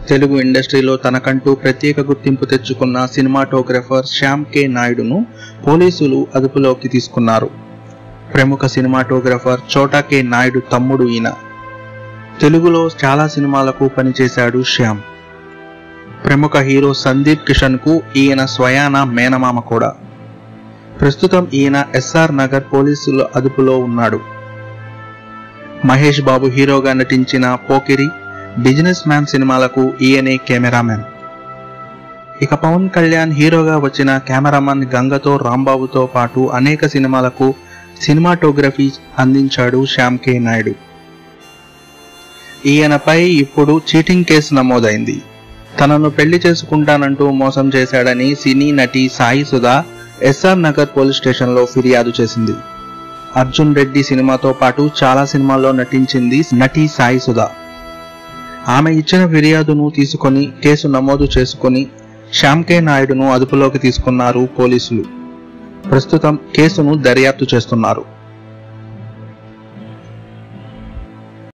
తెలుగు ఇండస్ట్రీలో తనకంటూ ప్రత్యేక గుర్తింపు తెచ్చుకున్న సినిమాటోగ్రఫర్ శ్యామ్ కే నాయుడును పోలీసులు అదుపులోకి తీసుకున్నారు ప్రముఖ సినిమాటోగ్రఫర్ చోటా కే నాయుడు తమ్ముడు ఈయన తెలుగులో చాలా సినిమాలకు పనిచేశాడు శ్యామ్ ప్రముఖ హీరో సందీప్ కిషన్ కు ఈయన స్వయాన మేనమామ కూడా ప్రస్తుతం ఈయన ఎస్ఆర్ నగర్ పోలీసుల అదుపులో ఉన్నాడు మహేష్ బాబు హీరోగా నటించిన పోకిరి బిజినెస్ మ్యాన్ సినిమాలకు ఈయనే కెమెరామెన్ ఇక పవన్ కళ్యాణ్ హీరోగా వచ్చిన కెమెరామన్ గంగతో రాంబాబుతో పాటు అనేక సినిమాలకు సినిమాటోగ్రఫీ అందించాడు శ్యామ్ కే నాయుడు ఈయనపై ఇప్పుడు చీటింగ్ కేసు నమోదైంది తనను పెళ్లి చేసుకుంటానంటూ మోసం చేశాడని సినీ నటి సాయి సుధా ఎస్ఆర్ నగర్ పోలీస్ స్టేషన్లో ఫిర్యాదు చేసింది అర్జున్ రెడ్డి సినిమాతో పాటు చాలా సినిమాల్లో నటించింది నటి సాయి సుధా ఆమె ఇచ్చిన ఫిర్యాదును తీసుకొని కేసు నమోదు చేసుకొని శ్యామ్ కే నాయుడును అదుపులోకి తీసుకున్నారు పోలీసులు ప్రస్తుతం కేసును దర్యాప్తు చేస్తున్నారు